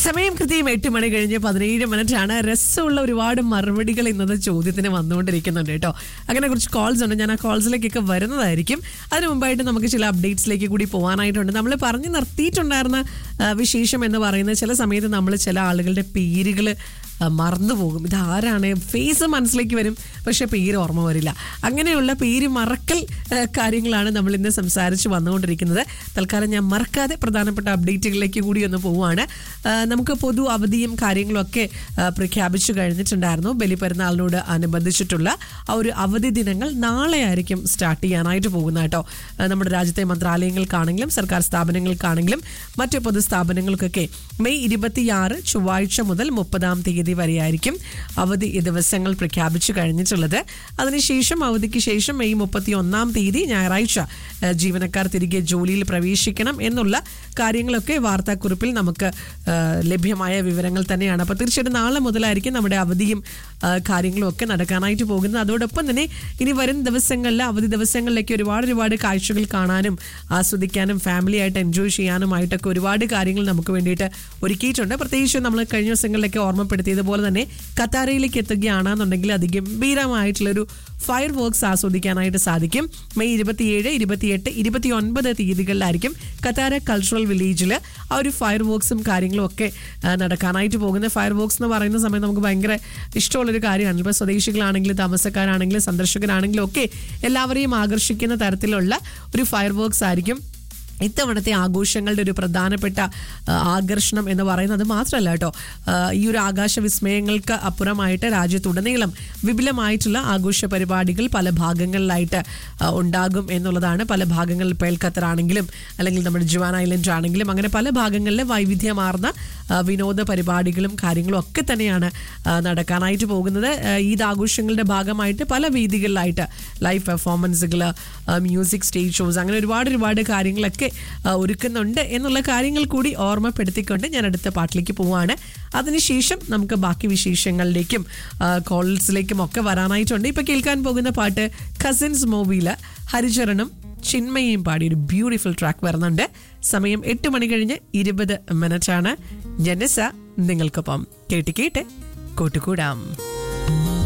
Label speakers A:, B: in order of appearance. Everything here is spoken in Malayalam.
A: സമയം കൃത്യം എട്ട് മണി കഴിഞ്ഞ് പതിനേഴ് മിനിറ്റ് ആണ് രസമുള്ള ഒരുപാട് മറുപടികൾ ഇന്നത്തെ ചോദ്യത്തിന് വന്നുകൊണ്ടിരിക്കുന്നുണ്ട് കേട്ടോ അങ്ങനെ കുറച്ച് കോൾസ് ഉണ്ട് ഞാൻ ആ കോൾസിലേക്കൊക്കെ വരുന്നതായിരിക്കും അതിന് മുമ്പായിട്ട് നമുക്ക് ചില അപ്ഡേറ്റ്സിലേക്ക് കൂടി പോകാനായിട്ടുണ്ട് നമ്മൾ പറഞ്ഞു നിർത്തിയിട്ടുണ്ടായിരുന്ന ആ, വിശേഷം എന്ന് പറയുന്നത് ചില സമയത്ത് നമ്മൾ ചില ആളുകളുടെ പേരുകൾ മറന്നു പോകും ഇതാരാണ് ഫേസ് മനസ്സിലേക്ക് വരും പക്ഷെ പേര് ഓർമ്മ വരില്ല അങ്ങനെയുള്ള പേര് മറക്കൽ ആ, കാര്യങ്ങളാണ് നമ്മൾ ഇന്ന് സംസാരിച്ച് വന്നുകൊണ്ടിരിക്കുന്നത് തൽക്കാലം ഞാൻ മറക്കാതെ പ്രധാനപ്പെട്ട അപ്ഡേറ്റുകളിലേക്ക് കൂടി ഒന്ന് പോവുകയാണ് ആ, നമുക്ക് പൊതു അവധിയും കാര്യങ്ങളും ഒക്കെ ആ, പ്രഖ്യാപിച്ചു കഴിഞ്ഞിട്ടുണ്ടായിരുന്നു ബലിപ്പെരുന്നാളിനോട് അനുബന്ധിച്ചിട്ടുള്ള ആ ഒരു അവധി ദിനങ്ങൾ നാളെ ആയിരിക്കും സ്റ്റാർട്ട് ചെയ്യാനായിട്ട് പോകുന്നത് കേട്ടോ ആ, നമ്മുടെ രാജ്യത്തെ മന്ത്രാലയങ്ങൾക്കാണെങ്കിലും സർക്കാർ സ്ഥാപനങ്ങൾക്കാണെങ്കിലും മറ്റു പൊതുസ്ഥാപനങ്ങൾക്കൊക്കെ മെയ് ഇരുപത്തിയാറ് ചൊവ്വാഴ്ച മുതൽ മുപ്പതാം തീയതി വരെയായിരിക്കും അവധി ദിവസങ്ങൾ പ്രഖ്യാപിച്ചു കഴിഞ്ഞിട്ടുള്ളത് അതിനുശേഷം അവധിക്ക് ശേഷം മെയ് മുപ്പത്തി ഒന്നാം തീയതി ഞായറാഴ്ച ആ, ജീവനക്കാർ തിരികെ ജോലിയിൽ പ്രവേശിക്കണം എന്നുള്ള കാര്യങ്ങളൊക്കെ വാർത്താക്കുറിപ്പിൽ നമുക്ക് ആ, ലഭ്യമായ വിവരങ്ങൾ തന്നെയാണ് അപ്പോൾ തീർച്ചയായിട്ടും നാളെ മുതലായിരിക്കും നമ്മുടെ അവധിയും ആ, കാര്യങ്ങളും ഒക്കെ നടക്കാനായിട്ട് പോകുന്നത് അതോടൊപ്പം തന്നെ ഇനി വരും ദിവസങ്ങളിൽ അവധി ദിവസങ്ങളിലേക്ക് ഒരുപാട് ഒരുപാട് കാഴ്ചകൾ കാണാനും ആസ്വദിക്കാനും ഫാമിലി ആയിട്ട് എൻജോയ് ചെയ്യാനുമായിട്ടൊക്കെ ഒരുപാട് കാര്യങ്ങൾ നമുക്ക് വേണ്ടിയിട്ട് ഒരുക്കിയിട്ടുണ്ട് പ്രത്യേകിച്ച് നമ്മൾ കഴിഞ്ഞ ദിവസങ്ങളിലൊക്കെ ഓർമ്മപ്പെടുത്തിയതുപോലെ തന്നെ ഖത്താരയിലേക്ക് എത്തുകയാണെന്നുണ്ടെങ്കിൽ അതിഗംഭീരമായിട്ടുള്ളൊരു ഫയർ വർക്ക്സ് ആസ്വദിക്കാനായിട്ട് സാധിക്കും മെയ് ഇരുപത്തിയേഴ് ഇരുപത്തിയെട്ട് ഇരുപത്തി ഒൻപത് തീയതികളിലായിരിക്കും ഖത്താര കൾച്ചറൽ വില്ലേജിൽ ആ ഒരു ഫയർ വർക്ക്സും കാര്യങ്ങളും ഒക്കെ ആ, നടക്കാനായിട്ട് പോകുന്നത് ഫയർ വർക്ക്സ് എന്ന് പറയുന്ന സമയത്ത് നമുക്ക് ഭയങ്കര ഇഷ്ടമുള്ളൊരു കാര്യമാണ് ഇപ്പോൾ സ്വദേശികളാണെങ്കിലും താമസക്കാരാണെങ്കിലും സന്ദർശകരാണെങ്കിലും ഒക്കെ എല്ലാവരെയും ആകർഷിക്കുന്ന തരത്തിലുള്ള ഒരു ഫയർ വർക്ക്സ് ആയിരിക്കും ഇത്തവണത്തെ ആഘോഷങ്ങളുടെ ഒരു പ്രധാനപ്പെട്ട ആ, ആകർഷണം എന്ന് പറയുന്നത് മാത്രമല്ല കേട്ടോ ആ, ഈ ഒരു ആകാശ വിസ്മയങ്ങൾക്ക് അപ്പുറമായിട്ട് രാജ്യത്തുടനീളം വിപുലമായിട്ടുള്ള ആഘോഷ പരിപാടികൾ പല ഭാഗങ്ങളിലായിട്ട് ആ, ഉണ്ടാകും എന്നുള്ളതാണ് പല ഭാഗങ്ങളിൽ പേൽ ഖത്തർ ആണെങ്കിലും അല്ലെങ്കിൽ നമ്മുടെ ജുവാൻ ഐലൻഡ് ആണെങ്കിലും അങ്ങനെ പല ഭാഗങ്ങളിലെ വൈവിധ്യമാർന്ന ആ, വിനോദ പരിപാടികളും കാര്യങ്ങളും ഒക്കെ തന്നെയാണ് ആ, നടക്കാനായിട്ട് പോകുന്നത് ആ, ഈദ് ആഘോഷങ്ങളുടെ ഭാഗമായിട്ട് പല വേദികളിലായിട്ട് ലൈവ് പെർഫോമൻസുകൾ മ്യൂസിക് സ്റ്റേജ് ഷോസ് അങ്ങനെ ഒരുപാട് ഒരുപാട് കാര്യങ്ങളൊക്കെ ആ, ഒരുക്കുന്നുണ്ട് എന്നുള്ള കാര്യങ്ങൾ കൂടി ഓർമ്മപ്പെടുത്തിക്കൊണ്ട് ഞാൻ അടുത്ത പാട്ടിലേക്ക് പോവാണ് അതിനുശേഷം നമുക്ക് ബാക്കി വിശേഷങ്ങളിലേക്കും കോൾസിലേക്കും ഒക്കെ വരാനായിട്ടുണ്ട് ഇപ്പൊ കേൾക്കാൻ പോകുന്ന പാട്ട് കസിൻസ് മൂവിയില് ഹരിചരണും ചിന്മയും പാടി ഒരു ബ്യൂട്ടിഫുൾ ട്രാക്ക് വരുന്നുണ്ട് സമയം എട്ട് മണി കഴിഞ്ഞ് ഇരുപത് മിനിറ്റ് ആണ് ജനസ നിങ്ങൾക്കൊപ്പം കേട്ട് കേട്ട് കൂട്ടുകൂടാം